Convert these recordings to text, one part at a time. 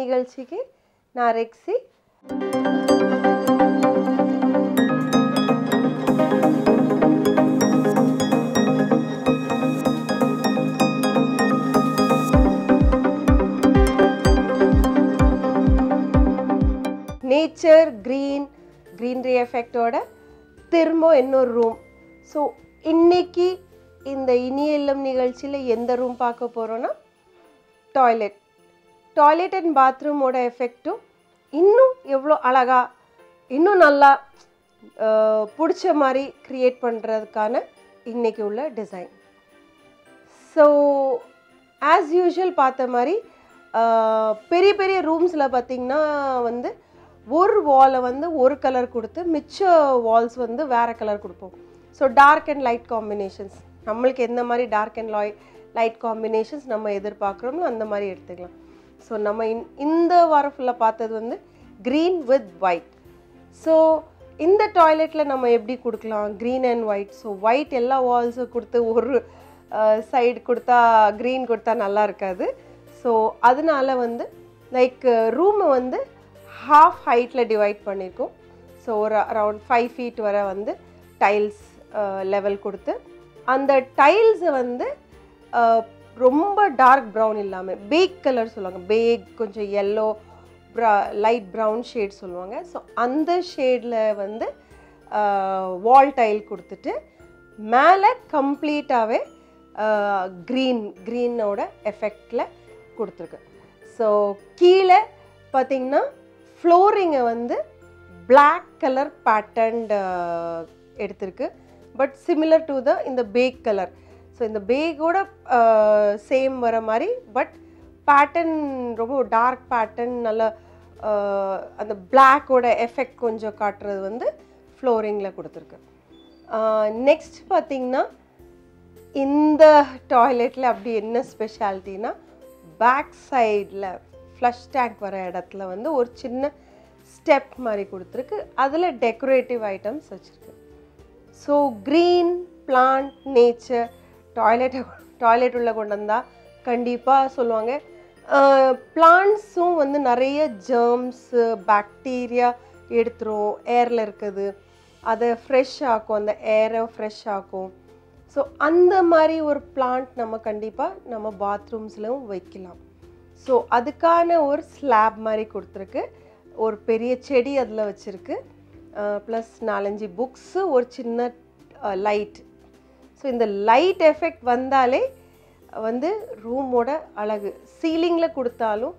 நிகழ்ச்சிக்கு நான் ரெக்ஸி நேச்சர் க்ரீன் க்ரீனரி எஃபெக்டோட திரும்ப இன்னொரு ரூம் ஸோ இன்னைக்கு இந்த இனிய இல்லம் நிகழ்ச்சியில் எந்த ரூம் பார்க்க போகிறோன்னா டாய்லெட் டாய்லெட் அண்ட் பாத்ரூமோட எஃபெக்ட்டும் இன்னும் எவ்வளோ அழகா இன்னும் நல்லா அஹ், பிடிச்ச மாதிரி க்ரியேட் பண்ணுறதுக்கான இன்னைக்கு உள்ள டிசைன் ஸோ ஆஸ் யூஷுவல் பார்த்த மாதிரி ஆஹ், பெரிய பெரிய ரூம்ஸில் பார்த்தீங்கன்னா வந்து ஒரு வாலை வந்து ஒரு கலர் கொடுத்து மிச்ச வால்ஸ் வந்து வேறு கலர் கொடுப்போம் so dark and light combinations நம்மளுக்கு எந்த மாதிரி டார்க் அண்ட் லாய் லைட் காம்பினேஷன்ஸ் நம்ம எதிர்பார்க்குறோமோ அந்த மாதிரி எடுத்துக்கலாம் ஸோ நம்ம இன் இந்த வாரம் ஃபுல்லாக பார்த்தது வந்து க்ரீன் வித் ஒயிட் ஸோ இந்த டாய்லெட்டில் நம்ம எப்படி கொடுக்கலாம் green and white so white எல்லா வால்ஸும் கொடுத்து ஒரு சைடு கொடுத்தா க்ரீன் கொடுத்தா நல்லா இருக்காது ஸோ அதனால வந்து லைக் ரூமை வந்து ஹாஃப் ஹைட்டில் டிவைட் பண்ணியிருக்கோம் ஸோ ஒரு அரவுண்ட் ஃபைவ் ஃபீட் வரை வந்து டைல்ஸ் லெவல் கொடுத்து அந்த டைல்ஸை வந்து அஹ், ரொம்ப டார்க் ப்ரௌன் இல்லாமல் பேக் கலர் சொல்லுவாங்க பேக் கொஞ்சம் எல்லோ லைட் ப்ரௌன் ஷேட் சொல்லுவாங்க ஸோ அந்த ஷேடில் வந்து வால் டைல் கொடுத்துட்டு மேலே கம்ப்ளீட்டாகவே க்ரீன் க்ரீனோட எஃபெக்டில் கொடுத்துருக்கு ஸோ கீழே பார்த்தீங்கன்னா ஃப்ளோரிங்கை வந்து Black கலர் பேட்டர்ன்ட் எடுத்திருக்கு பட் சிமிலர் டு த இந்த பேக் கலர் ஸோ இந்த பேக்கோட சேம் வர மாதிரி பட் பேட்டர்ன் ரொம்ப டார்க் பேட்டர்ன் நல்ல அஹ், அந்த பிளாக்கோட எஃபெக்ட் கொஞ்சம் காட்டுறது வந்து ஃப்ளோரிங்கில் கொடுத்துருக்கு நெக்ஸ்ட் பார்த்தீங்கன்னா இந்த டாய்லெட்டில் அப்படி என்ன ஸ்பெஷாலிட்டினா பேக் சைடில் ஃப்ளஷ் டேங்க் வர இடத்துல வந்து ஒரு சின்ன ஸ்டெப் மாதிரி கொடுத்துருக்கு அதில் டெக்கரேட்டிவ் ஐட்டம்ஸ் வச்சுருக்கு so green plant nature toilet toilet உள்ள கொண்டு வந்தால் கண்டிப்பாக சொல்லுவாங்க பிளான்ட்ஸும் வந்து நிறைய ஜேர்ம்ஸு பாக்டீரியா எடுத்துரும் ஏரில் இருக்குது அதை ஃப்ரெஷ் ஆக்கும் அந்த ஏரை ஃப்ரெஷ் ஆக்கும் ஸோ அந்த மாதிரி ஒரு பிளான்ட் நம்ம கண்டிப்பாக நம்ம பாத்ரூம்ஸ்லையும் வைக்கலாம் ஸோ அதுக்கான ஒரு ஸ்லாப் மாதிரி கொடுத்துருக்கு ஒரு பெரிய செடி அதில் வச்சுருக்கு ப்ளஸ் நாலஞ்சு புக்ஸு ஒரு சின்ன லைட் ஸோ இந்த லைட் எஃபெக்ட் வந்தாலே வந்து ரூமோட அழகு சீலிங்கில் கொடுத்தாலும்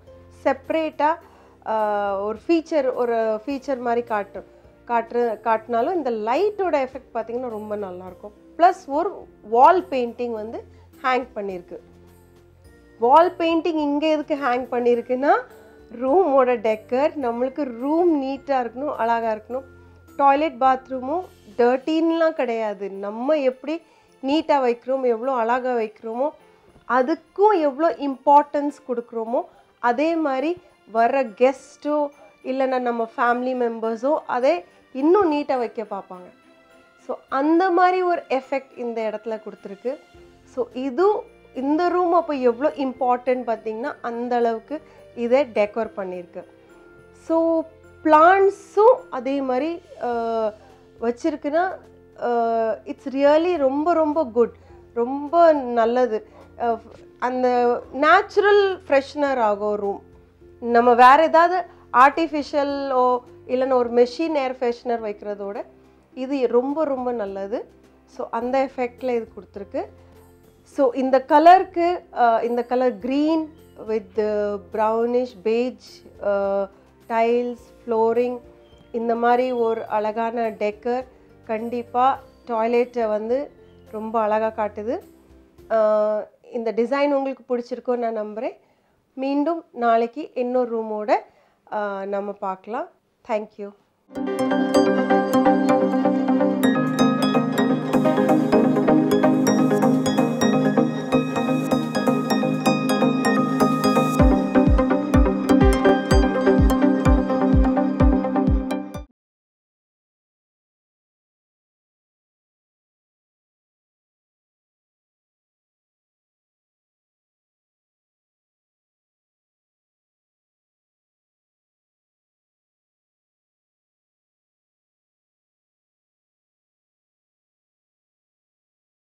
செப்ரேட்டாக ஒரு ஃபீச்சர் ஒரு ஃபீச்சர் மாதிரி காட்டும் காட்டுற காட்டினாலும் இந்த லைட்டோட எஃபெக்ட் பார்த்தீங்கன்னா ரொம்ப நல்லாயிருக்கும் ப்ளஸ் ஒரு வால் பெயிண்டிங் வந்து ஹேங் பண்ணியிருக்கு வால் பெயிண்டிங் இங்கே எதுக்கு ஹேங் பண்ணியிருக்குன்னா ரூமோட டெக்கர் நம்மளுக்கு ரூம் நீட்டாக இருக்கணும் அழகாக இருக்கணும் டாய்லெட் பாத்ரூமும் டர்ட்டின்லாம் கிடையாது நம்ம எப்படி நீட்டாக வைக்கிறோம் எவ்வளோ அழகாக வைக்கிறோமோ அதுக்கும் எவ்வளோ இம்பார்ட்டன்ஸ் கொடுக்குறோமோ அதே மாதிரி வர கெஸ்ட்டோ இல்லைன்னா நம்ம ஃபேமிலி மெம்பர்ஸோ அதே இன்னும் நீட்டாக வைக்க பார்ப்பாங்க ஸோ அந்த மாதிரி ஒரு எஃபெக்ட் இந்த இடத்துல கொடுத்துருக்கு ஸோ இது இந்த ரூம் அப்போ எவ்வளோ இம்பார்ட்டன்ட் பார்த்தீங்கன்னா அந்த அளவுக்கு இதை டெக்கோர் பண்ணியிருக்கு ஸோ பிளான்ஸும் அதே மாதிரி அஹ், வச்சிருக்குன்னா இட்ஸ் ரியலி ரொம்ப ரொம்ப குட் ரொம்ப நல்லது அஹ், அந்த நேச்சுரல் ஃப்ரெஷ்னர் ஆகும் ரூம் நம்ம வேறு ஏதாவது ஆர்டிஃபிஷியலோ இல்லைன்னா ஒரு மெஷின் ஏர் ஃப்ரெஷ்னர் வைக்கிறதோட இது ரொம்ப ரொம்ப நல்லது ஸோ அந்த எஃபெக்டில் இது கொடுத்துருக்கு ஸோ இந்த கலருக்கு இந்த colour green with brownish beige tiles flooring இந்த மாதிரி ஒரு அழகான டெக்கர் கண்டிப்பாக டாய்லெட்டை வந்து ரொம்ப அழகாக காட்டுது அஹ், இந்த டிசைன் உங்களுக்கு பிடிச்சிருக்கோன்னு நான் நம்புகிறேன் மீண்டும் நாளைக்கு இன்னொரு ரூமோட நம்ம பார்க்கலாம் தேங்க்யூ